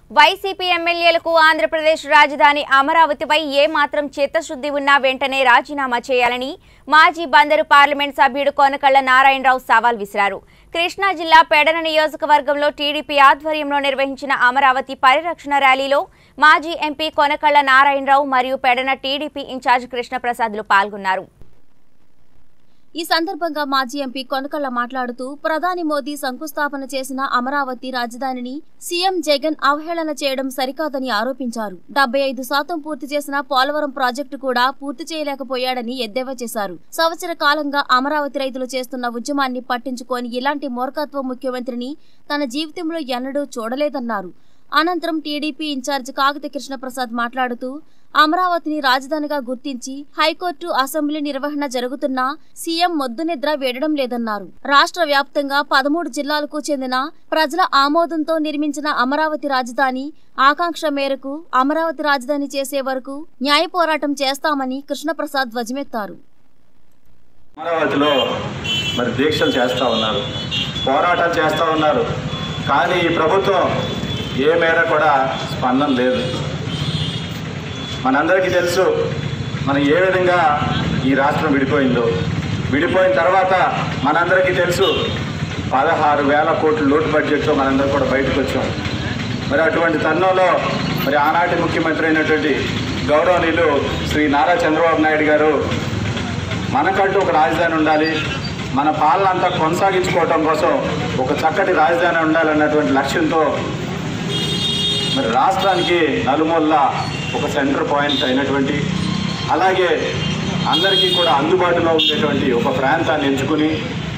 YCP ఎమ్మెల్యేలకు ఆంధ్రప్రదేశ్ రాజధాని అమరావతిపై ఏ మాత్రం చిత్తశుద్ధి ఉన్నా వెంటనే రాజీనామా చేయాలని మాజీ బందరు పార్లమెంట్ సభ్యుడు కొనకళ్ల నారాయణరావు సవాల్ విసిరారు కృష్ణా జిల్లా పెడన నియోజకవర్గంలో టీడీపీ ఆధ్వర్యంలో నిర్వహించిన అమరావతి పరిరక్షణ ర్యాలీలో మాజీ ఎంపీ కొనకళ్ల నారాయణరావు మరియు పెడన టీడీపీ ఇన్ఛార్జ్ కృష్ణప్రసాద్లు పాల్గొన్నారు ఈ సందర్భంగా మాజీ ఎంపీ కొనకళ్ళ మాట్లాడుతూ ప్రధాని మోదీ శంకుస్థాపన చేసిన అమరావతి రాజధానిని సీఎం జగన్ అవహేళన చేయడం సరికాదని ఆరోపించారు డెబ్బై ఐదు శాతం పూర్తి చేసిన పోలవరం ప్రాజెక్టు కూడా పూర్తి చేయలేకపోయాడని ఎద్దేవా చేశారు సంవత్సర కాలంగా అమరావతి రైతులు చేస్తున్న ఉద్యమాన్ని పట్టించుకొని ఇలాంటి మూర్ఖత్వ ముఖ్యమంత్రిని తన జీవితంలో ఎన్నడూ చూడలేదన్నారు అనంతరం టీడీపీ ఇన్ఛార్జ్ కాకతి కృష్ణప్రసాద్ మాట్లాడుతూ అమరావతిని రాజధానిగా గుర్తించి హైకోర్టు అసెంబ్లీ నిర్వహణ జరుగుతున్నా సీఎం మొద్దు నిద్ర వేయడం లేదన్నారు రాష్ట్ర వ్యాప్తంగా పదమూడు జిల్లాలకు చెందిన ప్రజల ఆమోదంతో నిర్మించిన అమరావతి రాజధాని ఆకాంక్ష మేరకు అమరావతి రాజధాని చేసే వరకు న్యాయ పోరాటం చేస్తామని కృష్ణప్రసాద్ ధ్వజమెత్తారు అమరావతిలో మరి దీక్షలు చేస్తూ ఉన్నారు పోరాటాలు చేస్తూ ఉన్నారు కానీ ఈ ప్రభుత్వం ఏ మేర కూడా స్పందన లేదు మనందరికీ తెలుసు మనం ఏ విధంగా ఈ రాష్ట్రం విడిపోయిందో విడిపోయిన తర్వాత మనందరికీ తెలుసు పదహారు వేల కోట్ల లోటు బడ్జెట్తో మనందరం కూడా బయటకు వచ్చాం మరి అటువంటి తరుణంలో మరి ఆనాటి ముఖ్యమంత్రి అయినటువంటి గౌరవనీయులు శ్రీ నారా చంద్రబాబు నాయుడు గారు మనకంటూ ఒక రాజధాని ఉండాలి మన పాలన అంతా కొనసాగించుకోవటం కోసం ఒక చక్కటి రాజధాని ఉండాలన్నటువంటి లక్ష్యంతో మరి రాష్ట్రానికి నలుమూల ఒక సెంటర్ పాయింట్ అయినటువంటి అలాగే అందరికీ కూడా అందుబాటులో ఉండేటువంటి ఒక ప్రాంతాన్ని ఎంచుకుని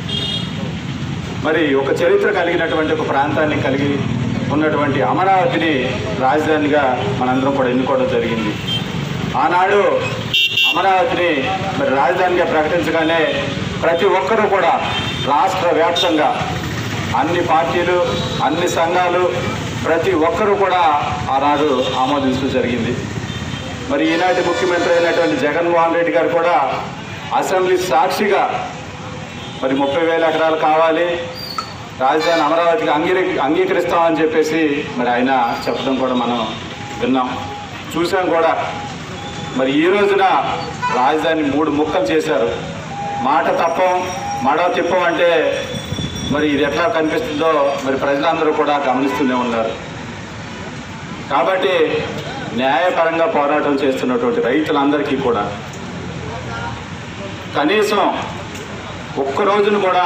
మరి ఒక చరిత్ర కలిగినటువంటి ఒక ప్రాంతాన్ని కలిగి ఉన్నటువంటి అమరావతిని రాజధానిగా మనందరం కూడా ఎన్నుకోవడం జరిగింది ఆనాడు అమరావతిని మరి రాజధానిగా ప్రకటించగానే ప్రతి ఒక్కరూ కూడా రాష్ట్ర వ్యాప్తంగా అన్ని పార్టీలు అన్ని సంఘాలు ప్రతి ఒక్కరూ కూడా ఆనాడు ఆమోదించడం జరిగింది మరి ఈనాటి ముఖ్యమంత్రి అయినటువంటి జగన్మోహన్ రెడ్డి గారు కూడా అసెంబ్లీ సాక్షిగా మరి ముప్పై వేల ఎకరాలు కావాలి రాజధాని అమరావతికి అంగీకరి అంగీకరిస్తామని చెప్పేసి మరి ఆయన చెప్పడం కూడా మనం విన్నాం చూసాం కూడా మరి ఈ రోజున రాజధాని మూడు ముక్కలు చేశారు మాట తప్పం మడవ తిప్పం అంటే మరి ఇది ఎట్లా కనిపిస్తుందో మరి ప్రజలందరూ కూడా గమనిస్తూనే ఉన్నారు కాబట్టి న్యాయపరంగా పోరాటం చేస్తున్నటువంటి రైతులందరికీ కూడా కనీసం ఒక్క రోజును కూడా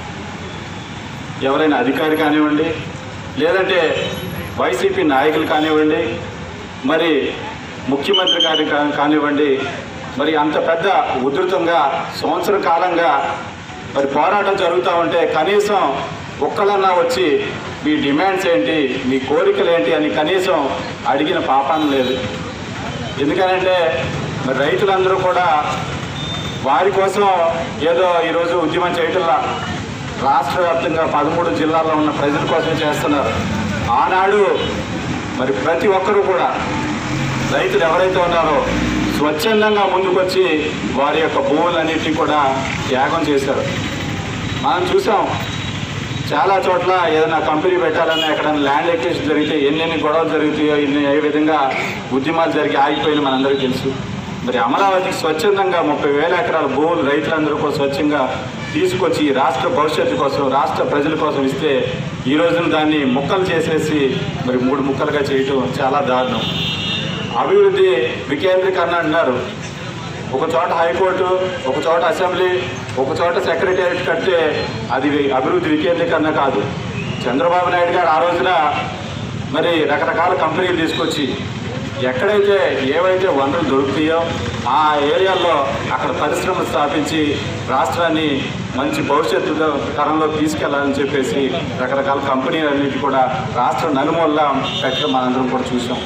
ఎవరైనా అధికారి కానివ్వండి లేదంటే వైసీపీ నాయకులు కానివ్వండి మరి ముఖ్యమంత్రి గారి కా- కానివ్వండి మరి అంత పెద్ద ఉధృతంగా సంవత్సర కాలంగా మరి పోరాటం జరుగుతూ ఉంటే కనీసం ఒక్కళ్ళన్నా వచ్చి మీ డిమాండ్స్ ఏంటి మీ కోరికలు ఏంటి అని కనీసం అడిగిన పాపాన లేదు ఎందుకనంటే మరి రైతులందరూ కూడా వారి కోసం ఏదో ఈరోజు ఉద్యమం చేయటంలా రాష్ట్ర వ్యాప్తంగా పదమూడు జిల్లాల్లో ఉన్న ప్రజల కోసం చేస్తున్నారు ఆనాడు మరి ప్రతి ఒక్కరూ కూడా రైతులు ఎవరైతే ఉన్నారో స్వచ్ఛందంగా ముందుకొచ్చి వారి యొక్క భూములన్నిటినీ కూడా త్యాగం చేశారు మనం చూసాం చాలా చోట్ల ఏదైనా కంపెనీ పెట్టాలన్నా ఎక్కడైనా ల్యాండ్ ఎక్వేషన్ జరిగితే ఎన్నెన్ని గొడవలు జరుగుతాయో ఇన్ని ఏ విధంగా ఉద్యమాలు జరిగి ఆగిపోయిన మనందరికీ తెలుసు మరి అమరావతికి స్వచ్ఛందంగా ముప్పై వేల ఎకరాల భూములు రైతులందరూ కూడా స్వచ్ఛంగా తీసుకొచ్చి ఈ రాష్ట్ర భవిష్యత్తు కోసం రాష్ట్ర ప్రజల కోసం ఇస్తే ఈ రోజున దాన్ని ముక్కలు చేసేసి మరి మూడు ముక్కలుగా చేయటం చాలా దారుణం అభివృద్ధి వికేంద్రీకరణ అంటున్నారు ఒక చోట హైకోర్టు ఒక చోట అసెంబ్లీ ఒక చోట సెక్రటేరియట్ కడితే అది వి- అభివృద్ధి వికేంద్రీకరణ కాదు చంద్రబాబు నాయుడు గారు ఆ రోజున మరి రకరకాల కంపెనీలు తీసుకొచ్చి ఎక్కడైతే ఏవైతే వనరులు దొరుకుతాయో ఆ ఏరియాల్లో అక్కడ పరిశ్రమలు స్థాపించి రాష్ట్రాన్ని మంచి భవిష్యత్తు తరంలో తీసుకెళ్లాలని చెప్పేసి రకరకాల కంపెనీలన్నిటి కూడా రాష్ట్రం నలుమూలలా పెట్టడం మనందరం కూడా చూసాం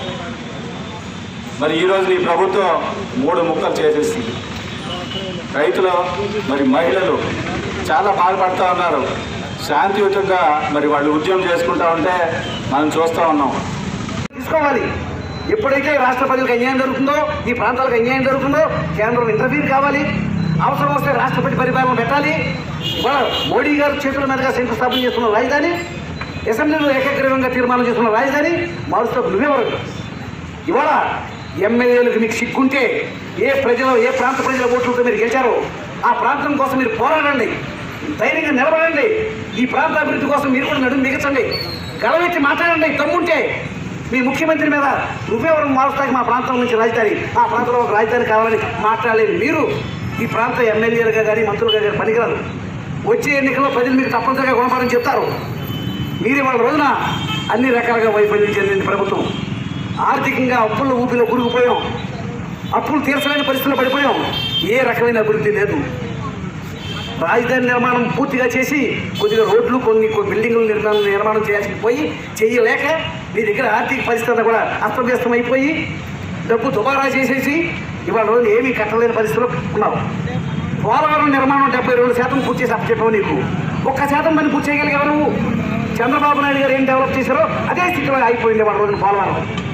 మరి ఈరోజు ఈ ప్రభుత్వం మూడు ముక్కలు చేసేసింది రైతులు మరి మహిళలు చాలా బాధపడుతూ ఉన్నారు శాంతియుతంగా మరి వాళ్ళు ఉద్యమం చేసుకుంటా ఉంటే మనం చూస్తూ ఉన్నాం తీసుకోవాలి ఎప్పుడైతే రాష్ట్ర ప్రజలకు అన్యాయం జరుగుతుందో ఈ ప్రాంతాలకు అన్యాయం జరుగుతుందో కేంద్రం ఇంటర్వ్యూ కావాలి అవసరం వస్తే రాష్ట్రపతి పరిపాలన పెట్టాలి ఇవాళ మోడీ గారు చేతుల మీదుగా శంకుస్థాపన చేస్తున్న రాజధాని అసెంబ్లీలో ఏకగ్రీవంగా తీర్మానం చేసుకున్న రాజధాని మారుస్తూ నువ్వెవరు ఇవాళ ఎమ్మెల్యేలకు మీకు సిగ్గుంటే ఏ ప్రజలు ఏ ప్రాంత ప్రజల ఓట్లతో మీరు గెలిచారో ఆ ప్రాంతం కోసం మీరు పోరాడండి ధైర్యంగా నిలబడండి ఈ ప్రాంత అభివృద్ధి కోసం మీరు కూడా నడుము మిగచండి గలవెత్తి మాట్లాడండి తమ్ముంటే మీ ముఖ్యమంత్రి మీద నువ్వెవరు మారుస్తాకి మా ప్రాంతం నుంచి రాజధాని ఆ ప్రాంతంలో ఒక రాజధాని కావాలని మాట్లాడలేని మీరు ఈ ప్రాంత ఎమ్మెల్యేలుగా కానీ మంత్రులుగా కానీ పనికిరారు వచ్చే ఎన్నికల్లో ప్రజలు మీకు తప్పనిసరిగా గుణపాఠం చెప్తారు మీరు వాళ్ళ రోజున అన్ని రకాలుగా వైఫల్యం చెందింది ప్రభుత్వం ఆర్థికంగా అప్పుల ఊపిలో కూరుకుపోయాం అప్పులు తీర్చలేని పరిస్థితుల్లో పడిపోయాం ఏ రకమైన అభివృద్ధి లేదు రాజధాని నిర్మాణం పూర్తిగా చేసి కొద్దిగా రోడ్లు కొన్ని కొన్ని బిల్డింగులు నిర్మాణం నిర్మాణం చేయాల్సి పోయి చేయలేక మీ దగ్గర ఆర్థిక పరిస్థితి అంతా కూడా అస్తవ్యస్తం అయిపోయి డబ్బు దుబారా చేసేసి ఇవాళ రోజు ఏమీ కట్టలేని పరిస్థితిలో ఉన్నావు పోలవరం నిర్మాణం డెబ్బై రెండు శాతం పూర్తి చేసి అప్పచెప్పావు నీకు ఒక్క శాతం పని పూర్తి చేయగలిగావు నువ్వు చంద్రబాబు నాయుడు గారు ఏం డెవలప్ చేశారో అదే స్థితిలో అయిపోయింది వాళ్ళ రోజున పోలవరం